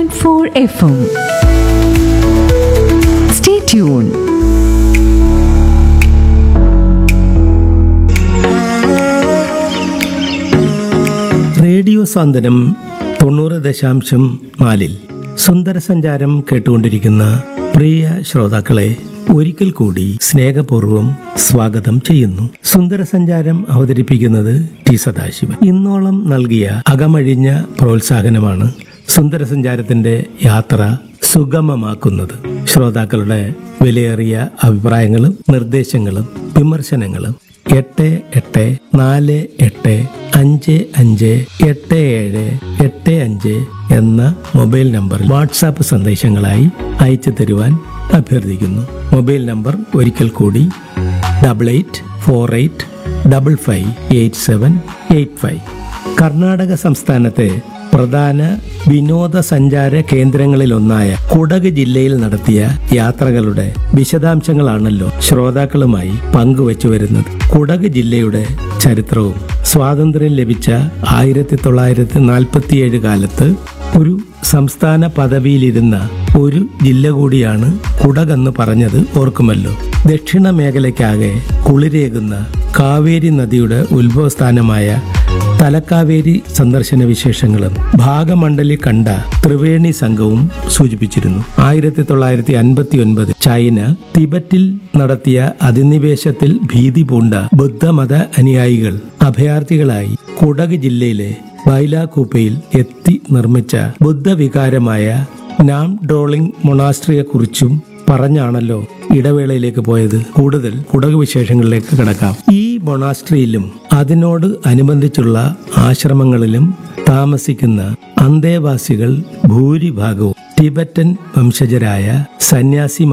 90.4 FM. Stay tuned. Radio Santhwanam തൊണ്ണൂറ് ദശാംശം നാലിൽ സുന്ദര സഞ്ചാരം കേട്ടുകൊണ്ടിരിക്കുന്ന പ്രിയ ശ്രോതാക്കളെ ഒരിക്കൽ കൂടി സ്നേഹപൂർവ്വം സ്വാഗതം ചെയ്യുന്നു സുന്ദര സഞ്ചാരം അവതരിപ്പിക്കുന്നത് ടി സദാശിവൻ ഇന്നോളം നൽകിയ അകമഴിഞ്ഞ പ്രോത്സാഹനമാണ് സുന്ദര സഞ്ചാരത്തിന്റെ യാത്ര സുഗമമാക്കുന്നത് ശ്രോതാക്കളുടെ വിലയേറിയ അഭിപ്രായങ്ങളും നിർദ്ദേശങ്ങളും വിമർശനങ്ങളും എട്ട് എട്ട് നാല് എട്ട് അഞ്ച് അഞ്ച് എട്ട് ഏഴ് എട്ട് അഞ്ച് എന്ന മൊബൈൽ നമ്പറിൽ വാട്സാപ്പ് സന്ദേശങ്ങളായി അയച്ചു തരുവാൻ അഭ്യർത്ഥിക്കുന്നു മൊബൈൽ നമ്പർ ഒരിക്കൽ കൂടി double eight four eight double five eight seven eight five Karnataka സംസ്ഥാനത്തെ പ്രധാന വിനോദസഞ്ചാര കേന്ദ്രങ്ങളിലൊന്നായ കുടക് ജില്ലയിൽ നടത്തിയ യാത്രകളുടെ വിശദാംശങ്ങളാണല്ലോ ശ്രോതാക്കളുമായി പങ്കുവച്ചു വരുന്നത് കുടക് ജില്ലയുടെ ചരിത്രവും സ്വാതന്ത്ര്യം ലഭിച്ച ആയിരത്തി തൊള്ളായിരത്തി നാൽപ്പത്തിയേഴ് കാലത്ത് ഒരു സംസ്ഥാന പദവിയിലിരുന്ന ഒരു ജില്ല കൂടിയാണ് കുടകെന്ന് പറഞ്ഞത് ഓർക്കുമല്ലോ ദക്ഷിണ മേഖലയ്ക്കാകെ കുളിരേകുന്ന കാവേരി നദിയുടെ ഉത്ഭവസ്ഥാനമായ തലക്കാവേരി സന്ദർശന വിശേഷങ്ങളും ഭാഗമണ്ഡലി കണ്ട ത്രിവേണി സംഘവും സൂചിപ്പിച്ചിരുന്നു ആയിരത്തി തൊള്ളായിരത്തി അൻപത്തി ഒൻപത് ചൈന തിബറ്റിൽ നടത്തിയ അധിനിവേശത്തിൽ ഭീതി പൂണ്ട ബുദ്ധമത അനുയായികൾ അഭയാർത്ഥികളായി കുടക് ജില്ലയിലെ ബൈലാകൂപ്പയിൽ എത്തി നിർമ്മിച്ച ബുദ്ധവികാരമായ നാം ഡോളിംഗ് മൊണാസ്ട്രിയെ കുറിച്ചും പറഞ്ഞാണല്ലോ ഇടവേളയിലേക്ക് പോയത് കൂടുതൽ കുടക് വിശേഷങ്ങളിലേക്ക് കിടക്കാം ഈ മൊണാസ്ട്രിയിലും അതിനോട് അനുബന്ധിച്ചുള്ള ആശ്രമങ്ങളിലും താമസിക്കുന്ന അന്തേവാസികൾ ഭൂരിഭാഗവും ടിബറ്റൻ വംശജരായ സന്യാസിമാർ